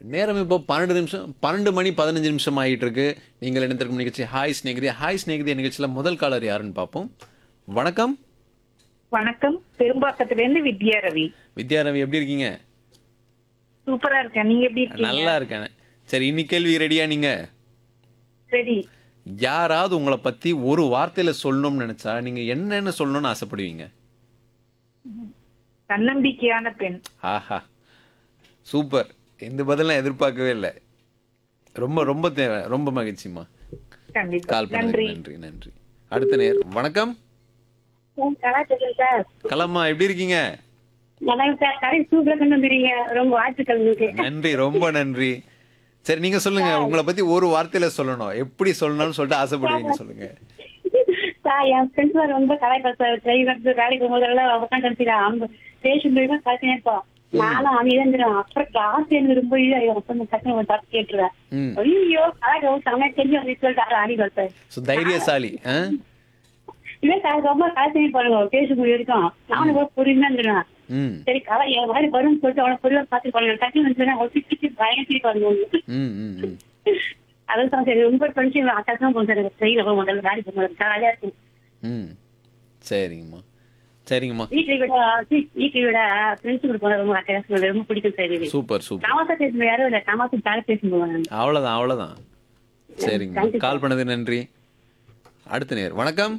நேரம் இப்போ பன்னெண்டு நிமிஷம் பன்னெண்டு மணி பதினஞ்சு நிமிஷம் ஆகிட்டு இருக்கு நீங்கள் இணைந்திருக்கும் நிகழ்ச்சி ஹாய் ஸ்நேகிதி ஹாய் ஸ்நேகிதி நிகழ்ச்சியில் முதல் காலர் யாருன்னு பார்ப்போம் வணக்கம் வணக்கம் பெரும்பாக்கத்துல இருந்து வித்யா ரவி வித்யா ரவி எப்படி இருக்கீங்க சூப்பரா இருக்கேன் நீங்க எப்படி இருக்கீங்க நல்லா இருக்கேன் சரி இன்னைக்கு கேள்வி ரெடியா நீங்க சரி யாராவது உங்களை பத்தி ஒரு வார்த்தையில சொல்லணும்னு நினைச்சா நீங்க என்னென்ன சொல்லணும்னு ஆசைப்படுவீங்க தன்னம்பிக்கையான பெண் ஆஹா சூப்பர் இந்த பதிலாம் எதிர்பார்க்கவே இல்லை ரொம்ப ரொம்ப தேவை ரொம்ப மகிழ்ச்சிமா கண்டிப்பா கால் பண்ணதுக்கு நன்றி நன்றி நன்றி அடுத்த நேர் வணக்கம் கலாச்சாரம் சார் கலம்மா எப்படி இருக்கீங்க வணக்கம் சார் கடை சூப்பரா கொண்டு வந்துறீங்க ரொம்ப வாழ்த்துக்கள் உங்களுக்கு நன்றி ரொம்ப நன்றி சரி நீங்க சொல்லுங்க உங்களை பத்தி ஒரு வார்த்தையில சொல்லணும் எப்படி சொல்லணும்னு சொல்லிட்டு ஆசைப்படுவீங்க சொல்லுங்க சார் என் ஃப்ரெண்ட்ஸ் ரொம்ப கலாய்ப்பா சார் ட்ரெயின் வந்து வேலைக்கு போகும்போதெல்லாம் உட்காந்து கழிச்சிடா அவங்க ஸ்டேஷன் போய் கழிச்சு இருப்போம் நானும் அமைதியா அப்புறம் கிளாஸ் எனக்கு ரொம்ப கொஞ்சம் டக்குனு ஒரு தப்பு கேட்டுருவேன் ம் ஐயோ கலாய்க்க சமையல் தெரிஞ்சு அப்படின்னு சொல்லிட்டு ஆடி சார் ஸோ தைரியசாலி ஆ இல்ல சார் ரொம்ப கலாச்சாரம் பண்ணுங்க பேசும்போது இருக்கும் நானும் ரொம்ப பொறுமையா இருந்துடுவேன் ம் சரி கலை என் மாதிரி வரும்னு சொல்லிட்டு அவனை பொறுமையா பார்த்து பண்ணுவேன் டக்குனு வந்து ஒரு சிக்கி பயங்கர வருவாங்க ம் ம் ம் அதான் சரி ரொம்ப படிச்சு அட்டாச்சும் போகும் சார் எனக்கு ட்ரெயினில் போக முதல்ல வேலைக்கு போகும்போது ஜாலியா இருக்கும் ம் சரிங்கம்மா சரிங்கம்மா வீட்டை விட வீட்டை விட ஃப்ரெண்ட்ஸ் கூட போன ரொம்ப அட்டாச்சு ரொம்ப பிடிக்கும் சார் இது சூப்பர் சூப்பர் தமாசா பேசும்போது யாரும் இல்லை தமாசா ஜாலியாக பேசும்போது அவ்வளோதான் அவ்வளோதான் சரிங்க கால் பண்ணது நன்றி அடுத்த நேர் வணக்கம்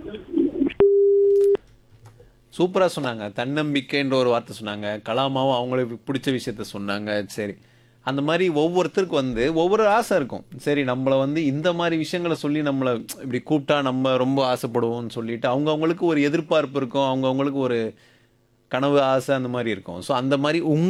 சூப்பராக சொன்னாங்க தன்னம்பிக்கைன்ற ஒரு வார்த்தை சொன்னாங்க கலாமாவும் அவங்களுக்கு பிடிச்ச விஷயத்த சொன்னாங்க சரி அந்த மாதிரி ஒவ்வொருத்தருக்கு வந்து ஒவ்வொரு ஆசை இருக்கும் சரி நம்மளை வந்து இந்த மாதிரி விஷயங்களை சொல்லி நம்மளை இப்படி கூப்பிட்டா நம்ம ரொம்ப ஆசைப்படுவோம்னு சொல்லிட்டு அவங்கவுங்களுக்கு ஒரு எதிர்பார்ப்பு இருக்கும் அவங்கவுங்களுக்கு ஒரு கனவு ஆசை அந்த மாதிரி இருக்கும் ஸோ அந்த மாதிரி உங்க